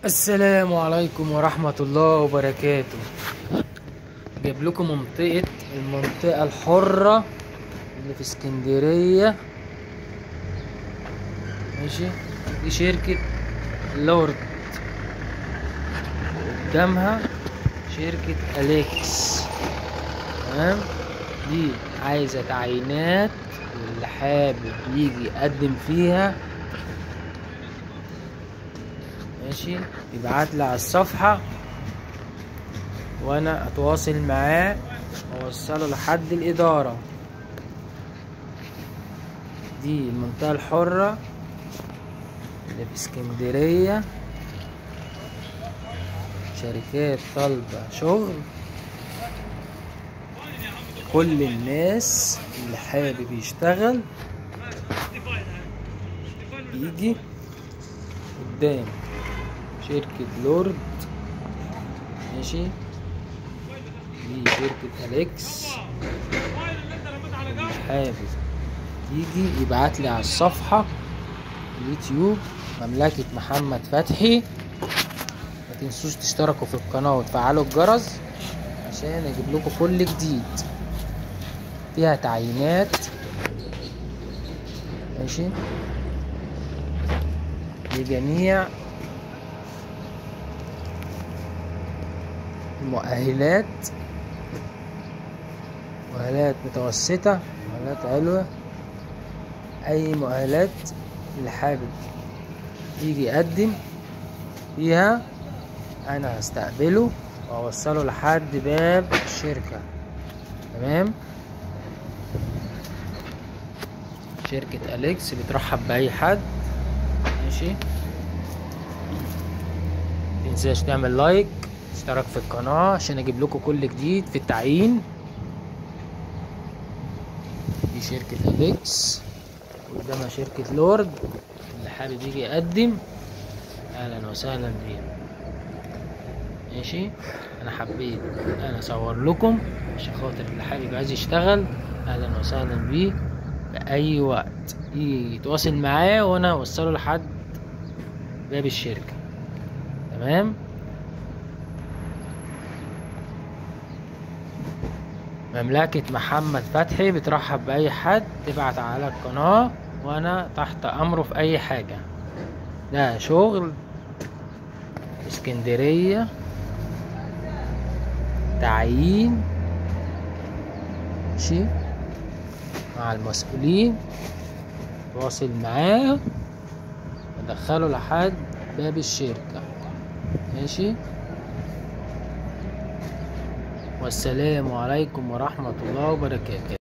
السلام عليكم ورحمة الله وبركاته جايب لكم منطقة المنطقة الحرة اللي في اسكندرية ماشي دي شركة لورد قدامها شركة أليكس تمام دي عايزة تعيينات واللي حابب يجي يقدم فيها ماشي يبعت لي على الصفحة وانا اتواصل معاه واوصله لحد الادارة دي المنطقة الحرة اللي في اسكندرية شركات طالبة شغل كل الناس اللي حابب يشتغل يجي قدام شركة لورد ماشي دي شركة أليكس اللي حابب يجي يبعت لي على الصفحة اليوتيوب مملكة محمد فتحي ما تنسوش تشتركوا في القناة وتفعلوا الجرس عشان اجيب لكم كل جديد فيها تعيينات ماشي لجميع المؤهلات مؤهلات متوسطة مؤهلات علوة أي مؤهلات اللي حابب يجي يقدم فيها أنا هستقبله وأوصله لحد باب الشركة تمام شركة أليكس بترحب بأي حد ماشي متنساش تعمل لايك اشترك في القناة عشان اجيب لكم كل جديد في التعيين دي شركة أليكس قدامها شركة لورد اللي حابب يجي يقدم اهلا وسهلا بيه ماشي انا حبيت انا اصور لكم عشان خاطر اللي حابب عايز يشتغل اهلا وسهلا بيه بأي وقت يتواصل معاه وانا اوصله لحد باب الشركة تمام مملكة محمد فتحي بترحب بأي حد تبعت على القناة وأنا تحت أمره في أي حاجة ده شغل اسكندرية تعيين ماشي مع المسؤولين تواصل معاه ودخله لحد باب الشركة ماشي والسلام عليكم ورحمة الله وبركاته